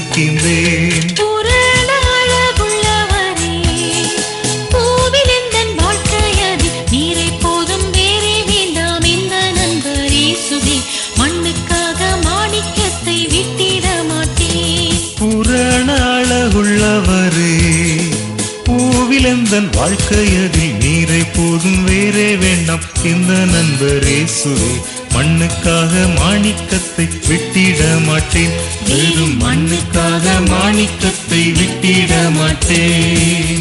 இருக்கின்றேன் பூரண அழகுள்ளவரே, பூவில் எந்தன் வாழ்க்கையது. நீரை போதும் வேறே வேண்டாம் இந்த நண்பர் இயேசுவே. மண்ணுக்காக மாணிக்கத்தை விட்டிட மாட்டேன் பூரண அழகுள்ளவரே பூவிலெந்தன் வாழ்க்கையதில் நீரை போதும் வேறே வேண்டாம் இந்த நண்பர் இயேசுவே மண்ணுக்காக மாணிக்கத்தை விட்டிட மாட்டேன் வெறும் மண்ணுக்காக மாணிக்கத்தை விட்டிட மாட்டேன்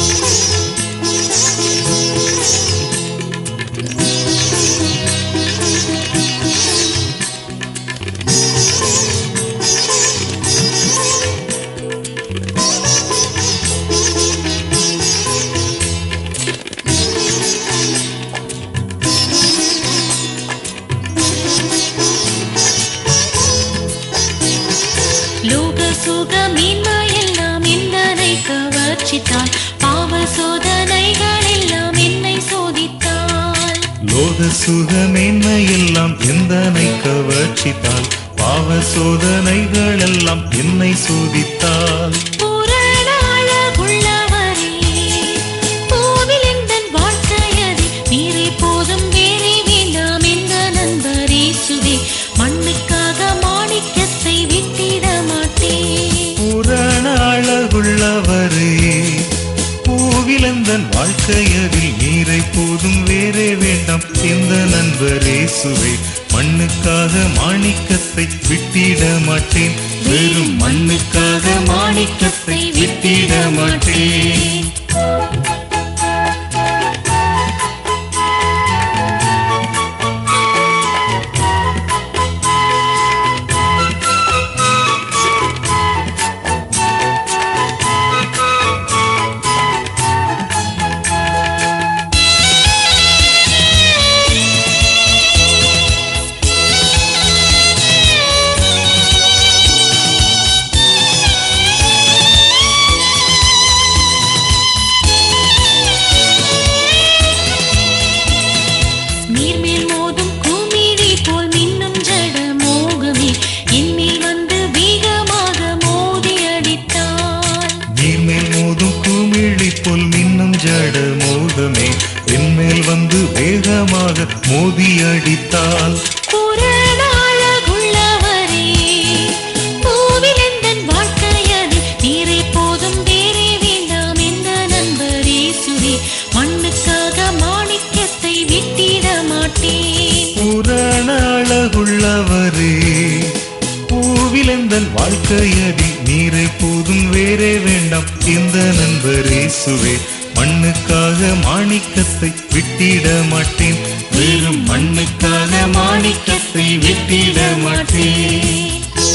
லோக சுக மீன்மையெல்லாம் எந்தனை கவர்ச்சித்தால் பாவ சோதனைகள் எல்லாம் என்னை சோதித்தால் லோக சுகமேன்மையெல்லாம் எந்தனை கவர்ச்சித்தால் பாவ சோதனைகள் எல்லாம் என்னை சோதித்தால் பூரண அழகுள்ளவரே, பூவில் எந்தன் வாழ்க்கையது. நீரே போதும் வேறே வேண்டாம் இந்த நண்பர் இயேசுவே. மண்ணுக்காக மாணிக்கத்தை விட்டிட மாட்டேன் புராண அழகுள்ளவரே பூவிலந்தன் வாழ்க்கையதில் நீரை போதும் வேறே வேண்டாம் இந்த நண்பர் இயேசுவே மண்ணுக்காக மாணிக்கத்தை விட்டிட மாட்டேன் வெறும் மண்ணுக்காக மாணிக்கத்தை விட்டிட மாட்டேன் நீர்மேல் மோதும் குமிழி போல் மின்னும் ஜட மோகமே என்மேல் வந்து வேகமாக மோதி அடித்தாள் நீர்மேல் மோதும் குமிழி போல் மின்னும் ஜட மோதமே என்மேல் வந்து வேகமாக மோதி அடித்தால் பூரண அழகுள்ளவரே, பூவில் எந்தன் வாழ்க்கையது. நீரே போதும் வேறே வேண்டாம் இந்த நண்பர் இயேசுவே. மண்ணுக்காக மாணிக்கத்தை விட்டிட மாட்டேன் புராண அழகுள்ளவரே பூவிலெந்தன் வாழ்க்கையதில் நீரை போதும் வேறே வேண்டாம் இந்த நண்பர் இயேசுவே மண்ணுக்காக மாணிக்கத்தை விட்டிட மாட்டேன் வெறும் மண்ணுக்காக மாணிக்கத்தை விட்டிட மாட்டேன்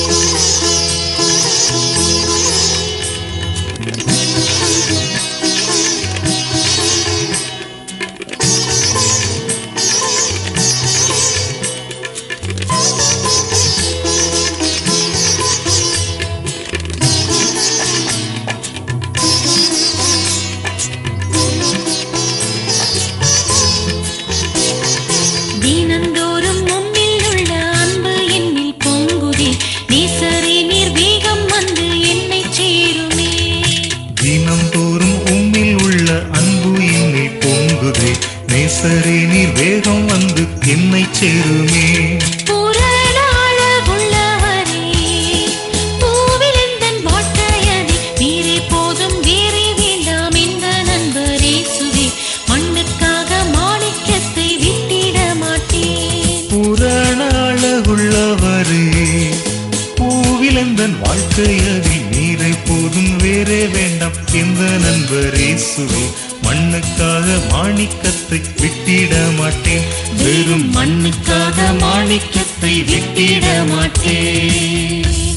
தினந்தோறும் உம்மில் உள்ள அன்பு என்னில் பொங்குதே நேசரே நீர் வேகம் வந்து என்னை சேருமே தினந்தோறும் உம்மில் உள்ள அன்பு என்னில் பொங்குதே நேசரே நீர் வேகம் வந்து என்னை சேருமே பூரண அழகுள்ளவரே, பூவில் எந்தன் வாழ்க்கையது. நீரே போதும் வேறே வேண்டாம் இந்த நண்பர் இயேசுவே. மண்ணுக்காக மாணிக்கத்தை விட்டிட மாட்டேன் புராண அழகுள்ளவரே பூவிலந்தன் வாழ்க்கையதில் நீரை போதும் வேறே வேண்டாம் இந்த நண்பர் இயேசுவே மண்ணுக்காக மாணிக்கத்தை விட்டிட மாட்டேன் வெறும் மண்ணுக்காக மாணிக்கத்தை விட்டிட மாட்டேன்